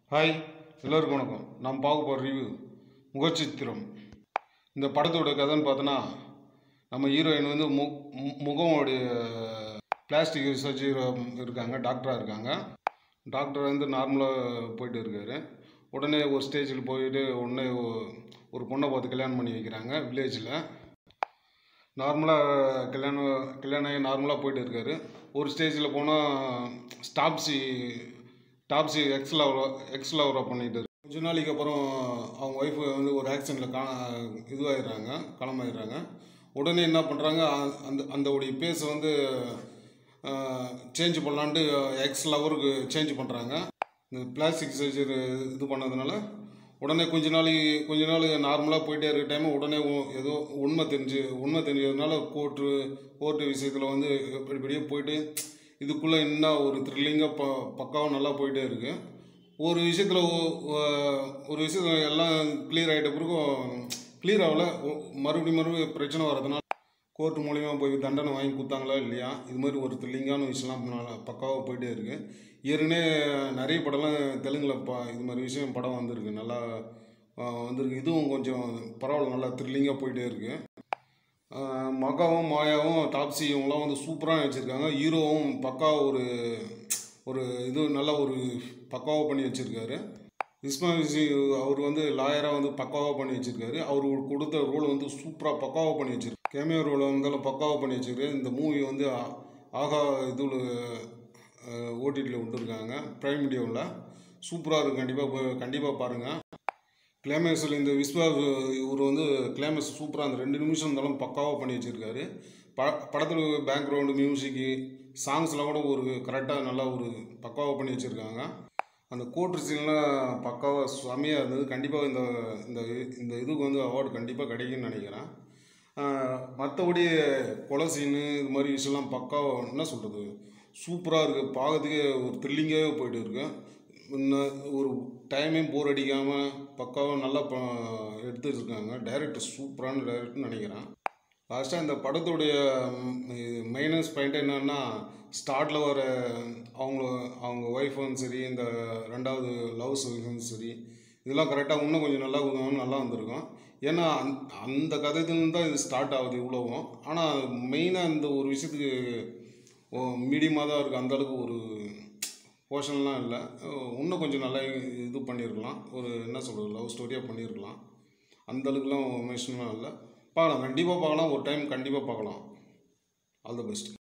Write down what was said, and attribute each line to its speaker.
Speaker 1: hi எல்லோருக்கும் வணக்கம் நான் பார்க்க போகிற ரிவ்யூ முகச்சித்திரம் இந்த படத்தோட கதைன்னு பார்த்தோன்னா நம்ம ஹீரோயின் வந்து மு மு- முகமுடைய பிளாஸ்டிக் ரிசர்ச் இருக்காங்க டாக்டராக இருக்காங்க டாக்டர் வந்து நார்மலாக போயிட்டு இருக்காரு உடனே ஒரு ஸ்டேஜில் போயிட்டு உடனே ஒ- ஒரு பொண்ணை பார்த்து கல்யாணம் பண்ணி வைக்கிறாங்க வில்லேஜில் நார்மலாக கல்யாணம் கல்யாணம் ஆகி நார்மலாக போயிட்டு இருக்காரு ஒரு ஸ்டேஜில் போனால் ஸ்டாப்ஸி டாப்ஸி எக்ஸ் லவர் எக்ஸ் லவராக பண்ணிட்டு இருக்கு கொஞ்ச நாளைக்கு அப்புறம் அவங்க ஒய்ஃபு வந்து ஒரு ஆக்சிடெண்ட்டில் கா இதுவாகிடுறாங்க களமாயிடுறாங்க உடனே என்ன பண்ணுறாங்க அந்த அந்த உடைய பேஸை வந்து சேஞ்ச் பண்ணலான்ட்டு எக்ஸ் லவருக்கு சேஞ்ச் பண்ணுறாங்க இந்த பிளாஸ்டிக் சர்ஜரி இது பண்ணதுனால உடனே கொஞ்ச நாளைக்கு கொஞ்ச நாள் நார்மலாக போயிட்டே இருக்க டைம் உடனே உ- ஏதோ உண்மை தெரிஞ்சு உண்மை தெரிஞ்சதுனால கோர்ட்டு கோர்ட்டு விஷயத்தில் வந்து இப்படி இப்படியே போயிட்டு இதுக்குள்ளே இன்னும் ஒரு த்ரில்லிங்காக ப பக்காவாக நல்லா போயிட்டே இருக்கு ஒரு விஷயத்தில் ஒரு விஷயம் எல்லாம் கிளியர் ஆகிட்ட பிறகும் கிளியர் ஆகல ஒ- மறுபடியும் மறுபடியும் பிரச்சனை வரதுனால கோர்ட் மூலியமா போய் தண்டனை வாங்கி கொடுத்தாங்களா இல்லையா இது மாதிரி ஒரு த்ரில்லிங்கான விஷயம்லாம் நல்லா பக்காவாக போயிட்டே இருக்கு ஏற்கனவே நிறைய படம்லாம் தெலுங்கில் ப இது மாதிரி விஷயம் படம் வந்திருக்கு நல்லா ஆஹ், வந்திருக்கு இதுவும் கொஞ்சம் பரவாயில்ல நல்லா த்ரில்லிங்காக போயிட்டே இருக்கு ஆஹ், மகாவும் மாயாவும் டாப்ஸி இவங்களாம் வந்து சூப்பராக வச்சுருக்காங்க ஹீரோவும் பக்கா ஒரு ஒரு இது நல்ல ஒரு பக்காவாக பண்ணி வச்சுருக்காரு இஸ்மாயிசி அவர் வந்து லாயராக வந்து பக்காவாக பண்ணி வச்சிருக்காரு அவர் கொடுத்த ரோல் வந்து சூப்பராக பக்காவாக பண்ணி வச்சிருக்காரு கேமியோ ரோலை வந்து பக்காவாக பண்ணி வச்சிருக்காரு இந்த மூவி வந்து ஆ- ஆகா இதில் ஓடிடியில் விட்டுருக்காங்க ப்ரைம் வீடியோவில் சூப்பராக இருக்குது கண்டிப்பாக கண்டிப்பாக பாருங்கள் கிளைமேக்ஸில் இந்த விஸ்வா இவர் வந்து கிளைமேக்ஸ் சூப்பராக அந்த ரெண்டு நிமிஷம் இருந்தாலும் பக்காவாக பண்ணி வச்சிருக்காரு ப படத்தில் பேக்ரவுண்டு மியூசிக்கு சாங்ஸ்லாம் கூட ஒரு கரெக்டாக நல்லா ஒரு பக்காவாக பண்ணி வச்சுருக்காங்க அந்த கோட்ரு சீன்லாம் பக்காவாக செமையாக இருந்தது கண்டிப்பாக இந்த இந்த இந்த இதுக்கு வந்து அவார்டு கண்டிப்பாக கிடைக்கும்னு நினைக்கிறேன் மற்றபடி கொலை சீனு இது மாதிரி விஷயம்லாம் பக்காவாக என்ன சொல்கிறது சூப்பராக இருக்குது பார்க்கறதுக்கே ஒரு த்ரில்லிங்காகவே போயிட்டு இருக்கு இன்னும் ஒரு டைமே போர் அடிக்காமல் பக்காவாக நல்லா ப எடுத்து வச்சுருக்காங்க டைரக்டர் சூப்பரான டைரக்டர்னு நினைக்கிறேன் லாஸ்ட்டாக இந்த படத்துடைய மைனஸ் பாயிண்ட் என்னன்னா ஸ்டார்டில் வர அவங்க அவங்க ஒய்ஃபும் சரி இந்த ரெண்டாவது லவ் சீனும் சரி இதெல்லாம் கரெக்டாக இன்னும் கொஞ்சம் நல்லா உதவும் நல்லா வந்திருக்கும் ஏன்னா அந்த அந்த கதையிலேருந்து தான் இது ஸ்டார்ட் ஆகுது இவ்வளவும் ஆனால் மெயினாக இந்த ஒரு விஷயத்துக்கு மீடியமாக தான் இருக்குது அந்தளவுக்கு ஒரு போர்ஷன்லாம் இல்லை இன்னும் கொஞ்சம் நல்லா இது பண்ணியிருக்கலாம் ஒரு என்ன சொல்கிறது லவ் ஸ்டோரியாக பண்ணியிருக்கலாம் அந்த அளவுக்குலாம் மெஷின்லாம் இல்லை பார்க்கலாம் கண்டிப்பாக பார்க்கலாம் ஒரு டைம் கண்டிப்பாக பார்க்கலாம் ஆல் த பெஸ்ட்